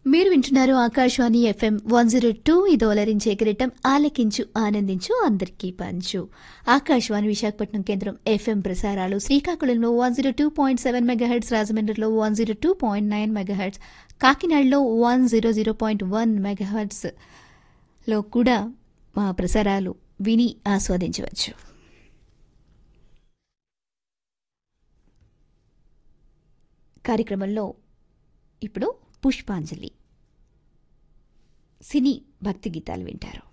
మీరు వింటున్నారు Akashvani FM one zero two ఇది ఓలరించే కిరీటం ఆలకించు ఆనందించు అందరికీ పంచు ఆకాశవాణి విశాఖపట్నం కేంద్రం ఎఫ్ఎం ప్రసారాలు శ్రీకాకుళంలో one zero two point seven megahertz రాజమండ్రిలో one zero two point nine megahertz కాకినాడలో one zero zero point one megahertz లో కూడా మా ప్రసారాలు విని ఆస్వాదించవచ్చు కార్యక్రమంలో ఇప్పుడు పుష్పాంజలి సినీ భక్తి గీతాలు వింటారు